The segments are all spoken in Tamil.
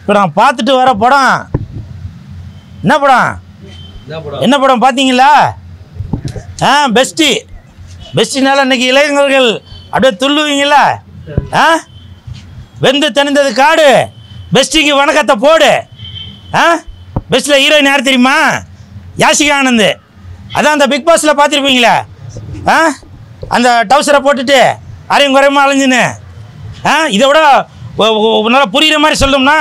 இப்போ நான் பார்த்துட்டு வர படம் என்ன படம் என்ன படம் பார்த்தீங்களா ஆ பெஸ்ட்டு பெஸ்டினால இன்னைக்கு இளைஞர்கள் அப்படியே துள்ளுவீங்களா ஆ வெந்து தணிந்தது காடு பெஸ்டிக்கு வணக்கத்தை போடு ஆ பெஸ்ட்டில் ஹீரோயின் யார் தெரியுமா யாஷிகா ஆனந்த் அதான் அந்த பிக் பாஸில் பார்த்துருப்பீங்களா ஆ அந்த டவுசரை போட்டுட்டு அரையும் குறையுமா அலைஞ்சுன்னு ஆ இதை விட ஒ- ஒ- நல்லா புரியுற மாதிரி சொல்லணும்னா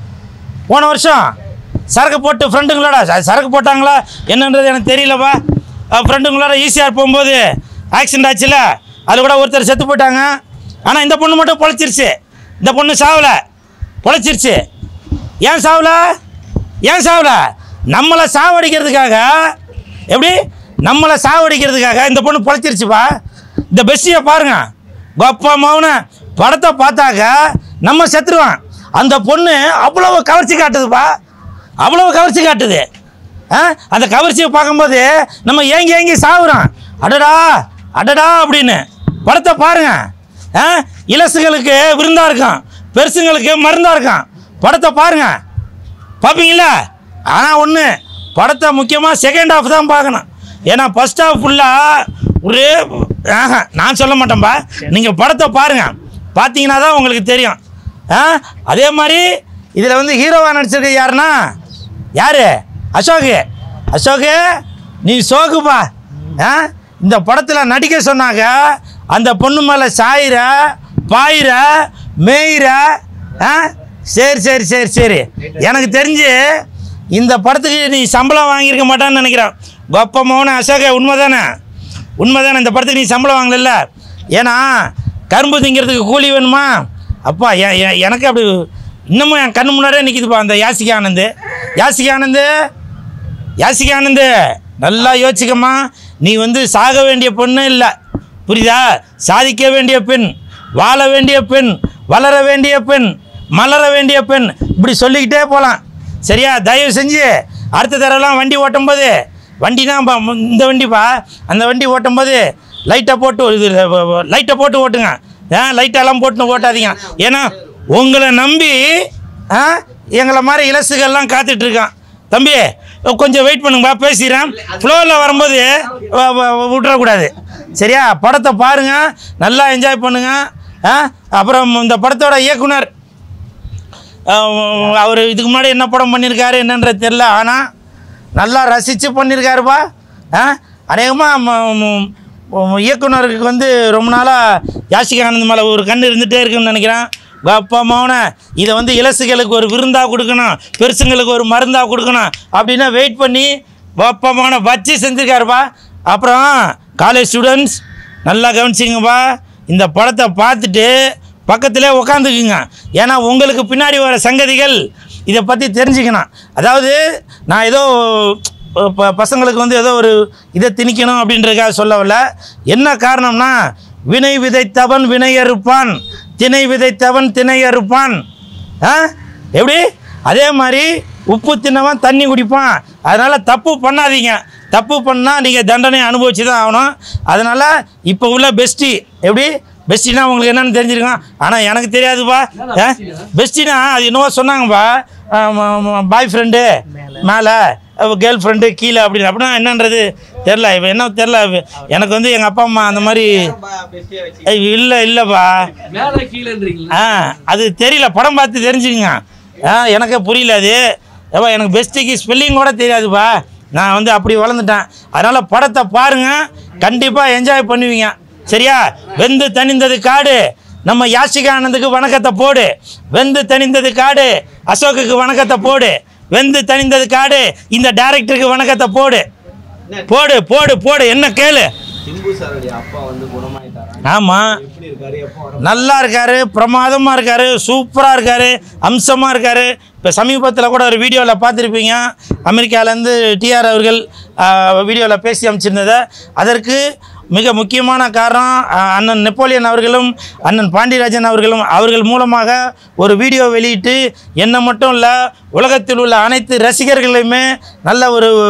போன வருஷம் சரக்கு போட்டு ஃப்ரெண்டுங்களோட ச- சரக்கு போட்டாங்களா என்னன்றது எனக்கு தெரியலப்பா ஃப்ரெண்டுங்களோட ஈஸியாக போகும்போது ஆக்சிடென்ட் ஆச்சுல அது கூட ஒருத்தர் செத்து போயிட்டாங்க ஆனால் இந்த பொண்ணு மட்டும் பொழைச்சிருச்சு இந்த பொண்ணு சாவலை பொழைச்சிருச்சு ஏன் சாவல ஏன் சாவல நம்மளை சாவடிக்கிறதுக்காக எப்படி நம்மளை சாவடிக்கிறதுக்காக இந்த பொண்ணு பொழைச்சிருச்சுப்பா இந்த பெஸ்டியை பாருங்க கொப்பா மௌன படத்தை பார்த்தாக்க நம்ம செத்துருவான் அந்த பொண்ணு அவ்வளவு கவர்ச்சி காட்டுதுப்பா அவ்வளவு கவர்ச்சி காட்டுது ஆ அந்த கவர்ச்சியை பார்க்கும்போது நம்ம ஏங்கி ஏங்கி சாவுறோம் அடடா அடடா அப்படின்னு படத்தை பாருங்க ஆ இலசுகளுக்கு விருந்தா இருக்கும் பெருசுங்களுக்கு மருந்தா இருக்கும் படத்தை பாருங்க பார்ப்பீங்களா ஆனால் ஒன்று படத்தை முக்கியமாக செகண்ட் ஹாஃப் தான் பார்க்கணும் ஏன்னா ஃபஸ்ட் ஹாஃப் ஃபுல்லாக ஒரு ஆஹா நான் சொல்ல மாட்டேன்பா நீங்கள் படத்தை பாருங்கள் பார்த்தீங்கன்னா தான் உங்களுக்கு தெரியும் ஆ அதே மாதிரி இதில் வந்து ஹீரோவாக நடிச்சிருக்க யாருன்னா யார் அசோக்கு அசோக்கு நீ சோகுப்பா ஆ இந்த படத்தில் நடிக்க சொன்னாங்க அந்த பொண்ணு மேலே சாயிற பாயிற மேயிற ஆ சரி சரி சரி சரி எனக்கு தெரிஞ்சு இந்த படத்துக்கு நீ சம்பளம் வாங்கியிருக்க மாட்டான்னு நினைக்கிறேன் கொப்ப மோன அசோக உண்மைதானே உண்மைதானே இந்த படத்துக்கு நீ சம்பளம் வாங்கல ஏன்னா கரும்பு திங்கிறதுக்கு கூலி வேணுமா அப்பா எ- எ- எனக்கு அப்படி இன்னமும் என் கண்ணு முன்னாடியே நிற்கிதுப்பா அந்த யாசிகா ஆனந்து யாசிகா ஆனந்து யாசிகா ஆனந்து நல்லா யோசிக்கம்மா நீ வந்து சாக வேண்டிய பொண்ணு இல்லை புரியுதா சாதிக்க வேண்டிய பெண் வாழ வேண்டிய பெண் வளர வேண்டிய பெண் மலர வேண்டிய பெண் இப்படி சொல்லிக்கிட்டே போகலாம் சரியா தயவு செஞ்சு அடுத்த தடவைலாம் வண்டி ஓட்டும்போது வண்டி தான் பா- இந்த வண்டிப்பா அந்த வண்டி ஓட்டும்போது லைட்டை போட்டு இது லைட்டை போட்டு ஓட்டுங்க ஏன் லைட்டெல்லாம் போட்டு ஓட்டாதீங்க ஏன்னா உங்களை நம்பி ஆ எங்களை மாதிரி இலசுகள்லாம் காத்துட்ருக்கான் தம்பி கொஞ்சம் வெயிட் பண்ணுங்கப்பா பேசிடுறேன் ஃப்ளோரில் வரும்போது வ- வ- வ- விட்டுறக்கூடாது சரியா படத்தை பாருங்கள் நல்லா என்ஜாய் பண்ணுங்க ஆ அப்புறம் இந்த படத்தோட இயக்குனர் அவர் இதுக்கு முன்னாடி என்ன படம் பண்ணியிருக்காரு என்னன்றது தெரில ஆனால் நல்லா ரசித்து பண்ணியிருக்காருப்பா ஆ அநேகமாக இயக்குனருக்கு வந்து ரொம்ப நாளாக யாசிகா ஆனந்த் மேலே ஒரு கண் இருந்துகிட்டே இருக்குன்னு நினைக்கிறேன் அப்பமான இதை வந்து இலசுகளுக்கு ஒரு விருந்தாக கொடுக்கணும் பெருசுங்களுக்கு ஒரு மருந்தாக கொடுக்கணும் அப்படின்னு வெயிட் பண்ணி வப்பமான வச்சு செஞ்சுருக்காருப்பா அப்புறம் காலேஜ் ஸ்டூடெண்ட்ஸ் நல்லா கவனிச்சிங்கப்பா இந்த படத்தை பார்த்துட்டு பக்கத்திலே உக்காந்துக்குங்க ஏன்னா உங்களுக்கு பின்னாடி வர சங்கதிகள் இதை பற்றி தெரிஞ்சுக்கணும் அதாவது நான் ஏதோ ப- பசங்களுக்கு வந்து ஏதோ ஒரு இதை திணிக்கணும் அப்படின்றதுக்காக சொல்லவில்ல என்ன காரணம்னா வினை விதைத்தவன் வினை அறுப்பான் திணை விதைத்தவன் திணை அறுப்பான் ஆ எப்படி அதே மாதிரி உப்பு தின்னவன் தண்ணி குடிப்பான் அதனால் தப்பு பண்ணாதீங்க தப்பு பண்ணால் நீங்கள் தண்டனை அனுபவிச்சு தான் ஆகணும் அதனால் இப்போ உள்ள பெஸ்ட்டி எப்படி பெஸ்டினா உங்களுக்கு என்னன்னு தெரிஞ்சிருக்கும் ஆனால் எனக்கு தெரியாதுப்பா பெஸ்டினா அது என்னவோ சொன்னாங்கப்பா பாய் ஃப்ரெண்டு மேலே கேர்ள் ஃப்ரெண்டு கீழே அப்படின்னு அப்படின்னா என்னன்றது தெரில இப்போ என்ன தெரில எனக்கு வந்து எங்கள் அப்பா அம்மா அந்த மாதிரி இல்லை இல்லைப்பா மேல கீழன்றீங்களா ஆ அது தெரியல படம் பார்த்து தெரிஞ்சுக்கங்க ஆ எனக்கு புரியல அது ஏப்பா எனக்கு பெஸ்ட்டுக்கு ஸ்பெல்லிங் கூட தெரியாதுப்பா நான் வந்து அப்படி வளர்ந்துட்டேன் அதனால் படத்தை பாருங்கள் கண்டிப்பாக என்ஜாய் பண்ணுவீங்க சரியா வெந்து தணிந்தது காடு நம்ம யாசிகா ஆனந்துக்கு வணக்கத்தை போடு வெந்து தணிந்தது காடு அசோக்குக்கு வணக்கத்தை போடு வெந்து தணிந்தது காடு இந்த டைரக்டருக்கு வணக்கத்தை போடு போடு போடு போடு என்ன கேளு சிம்பு சாருடைய அப்பா வந்து குணமாயிட்டாரா ஆமாம் எப்படி இருக்காரு எப்போ வர நல்லா இருக்காரு பிரமாதமாக இருக்காரு சூப்பராக இருக்காரு அம்சமாக இருக்காரு இப்போ சமீபத்தில் கூட ஒரு வீடியோவில் பார்த்துருப்பீங்க அமெரிக்காவிலேருந்து டிஆர் அவர்கள் வீடியோவில் பேசி அமைச்சிருந்ததை அதற்கு மிக முக்கியமான காரணம் ஆஹ், அண்ணன் நெப்போலியன் அவர்களும் அண்ணன் பாண்டியராஜன் அவர்களும் அவர்கள் மூலமாக ஒரு வீடியோ வெளியிட்டு என்ன மட்டும் இல்லை உலகத்தில் உள்ள அனைத்து ரசிகர்களையுமே நல்ல ஒரு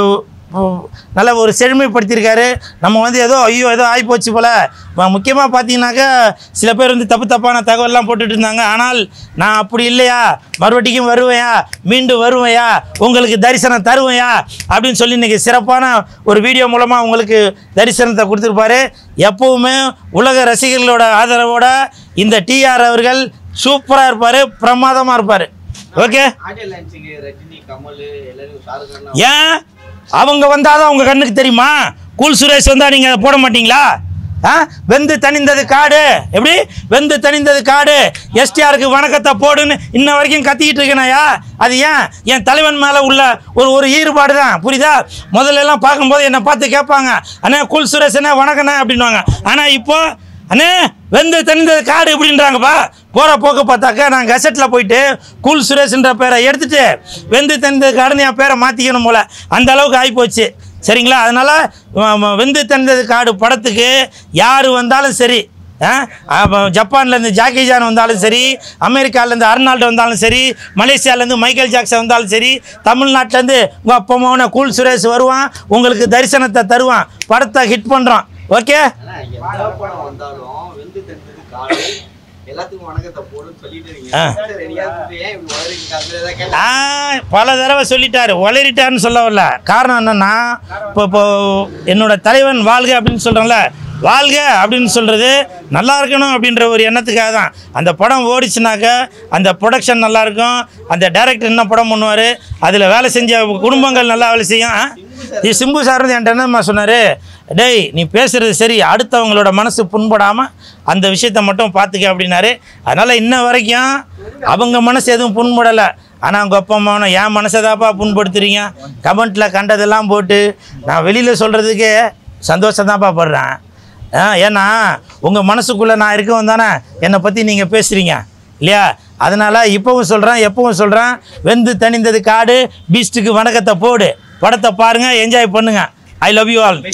நல்ல ஒரு செழுமைப்படுத்தியிருக்காரு நம்ம வந்து ஏதோ ஐயோ ஏதோ ஆகிப்போச்சு போல் முக்கியமாக பார்த்தீங்கன்னாக்கா சில பேர் வந்து தப்பு தப்பான தகவல்லாம் போட்டுட்டு இருந்தாங்க ஆனால் நான் அப்படி இல்லையா மறுபடிக்கும் வருவேயா மீண்டும் வருவேயா உங்களுக்கு தரிசனம் தருவேயா அப்படின்னு சொல்லி இன்றைக்கி சிறப்பான ஒரு வீடியோ மூலமாக உங்களுக்கு தரிசனத்தை கொடுத்துருப்பாரு எப்போவுமே உலக ரசிகர்களோட ஆதரவோட இந்த டிஆர் அவர்கள் சூப்பராக இருப்பார் பிரமாதமாக இருப்பார் ஓகே ஆடியோ லான்ச்சுக்கு ரஜினி கமல் எல்லாரும் ஷாருக் கான் ஏன் அவங்க வந்தாதான் உங்க கண்ணுக்கு தெரியுமா கூல் சுரேஷ் வந்தா நீங்க அதை போட மாட்டீங்களா ஆ வெந்து தணிந்தது காடு எப்படி வெந்து தணிந்தது காடு எஸ்டிஆருக்கு வணக்கத்தை போடுன்னு இன்ன வரைக்கும் கத்திக்கிட்டு இருக்கேனாயா அது ஏன் என் தலைவன் மேலே உள்ள ஒரு ஒரு ஈடுபாடு தான் புரியுதா முதல்ல எல்லாம் பார்க்கும்போது என்னை பார்த்து கேட்பாங்க அண்ணே கூல் சுரேஷ் அண்ணே வணக்கண்ணே அப்படின்வாங்க ஆனால் இப்போ அண்ணே வெந்து தணிந்தது காடு எப்படின்றாங்கப்பா போகிற போக்கு பார்த்தாக்கா நான் கசட்டில் போயிட்டு கூல் சுரேஷ்ன்ற பேரை எடுத்துட்டு வெந்து தணிந்தது காடுன்னு என் பேரை மாற்றிக்கணும் போல அந்த அளவுக்கு ஆகிப்போச்சு சரிங்களா அதனால் வெந்து தணிந்தது காடு படத்துக்கு யார் வந்தாலும் சரி ஆ? அப்ப ஜப்பான்லேருந்து ஜாக்கி ஜான் வந்தாலும் சரி அமெரிக்காலேருந்து அர்னால்டு வந்தாலும் சரி மலேசியாலேருந்து மைக்கேல் ஜாக்சன் வந்தாலும் சரி தமிழ்நாட்டிலேருந்து உங்கள் அப்பா அம்மாவன கூல் சுரேஷ் வருவான் உங்களுக்கு தரிசனத்தை தருவான் படத்தை ஹிட் பண்ணுறான் ஓகே ஆனா எந்த படம் வந்தாலும் வெந்து தந்தது காடு எல்லாத்துக்கும் வணக்கத்தை போடுன்னு சொல்லிட்டு ஆ. இருக்கீங்க ரெடியா இருந்து ஏன் இப்படி வளரிங்க அதுல ஏதாவது கேட்டா ஆ பல தடவை சொல்லிட்டாரு வளரிட்டாருன்னு சொல்ல வரல காரணம் என்னன்னா இப்போ இப்போ என்னோட தலைவன் வாழ்க அப்படின்னு சொல்கிறேன்ல வாழ்க அப்படின்னு சொல்கிறது நல்லா இருக்கணும் அப்படின்ற ஒரு எண்ணத்துக்காக தான் அந்த படம் ஓடிச்சுனாக்க அந்த ப்ரொடக்ஷன் நல்லா இருக்கும் அந்த டைரக்டர் என்ன படம் பண்ணுவார் அதில் வேலை செஞ்ச குடும்பங்கள் நல்லா வேலை செய்யும் ஆ? இது சிம்பு சார் வந்து என்கிட்ட என்னம்மா சொன்னார் டேய் நீ பேசுகிறது சரி அடுத்தவங்களோட மனசு புண்படாமல் அந்த விஷயத்த மட்டும் பார்த்துக்க அப்படின்னாரு அதனால் இன்ன வரைக்கும் அவங்க மனசு எதுவும் புண்படலை ஆனால் அவங்க அப்பா அம்மாவனை என் மனசை தான்ப்பா புண்படுத்துறீங்க கமெண்ட்டில் கண்டதெல்லாம் போட்டு நான் வெளியில் சொல்கிறதுக்கே சந்தோஷம் தான்ப்பா படுறேன் ஆ ஏன்னா உங்கள் மனசுக்குள்ளே நான் இருக்கவும் தானே என்னை பற்றி நீங்கள் பேசுகிறீங்க இல்லையா அதனால் இப்போவும் சொல்கிறேன் எப்பவும் சொல்கிறேன் வெந்து தணிந்தது காடு பீஸ்ட்டுக்கு வணக்கத்தை போடு படத்தை பாருங்கள் என்ஜாய் பண்ணுங்க ஐ லவ் யூ ஆல்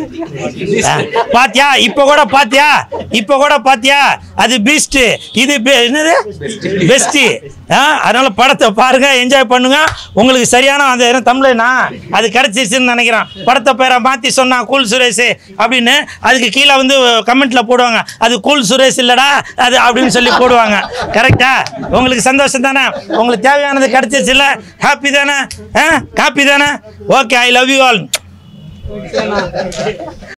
பாத்தியா இப்போ கூட பாத்தியா இப்போ கூட பாத்தியா அது பீஸ்ட் இது be- என்னது பெஸ்ட் அதனால படத்தை பாருங்க என்ஜாய் பண்ணுங்க உங்களுக்கு சரியான அந்த என்ன தமிழ்னா அது கிடைச்சிருச்சுன்னு நினைக்கிறேன் படத்தை பேரை மாத்தி சொன்னா கூல் சுரேஷ் அப்படின்னு அதுக்கு கீழே வந்து கமெண்ட்ல போடுவாங்க அது கூல் சுரேஷ் இல்லடா அது அப்படின்னு சொல்லி போடுவாங்க கரெக்டா உங்களுக்கு சந்தோஷம் தானே உங்களுக்கு தேவையானது கிடைச்சிருச்சு இல்ல ஹாப்பி தானே ஹாப்பி தானே okay I love you all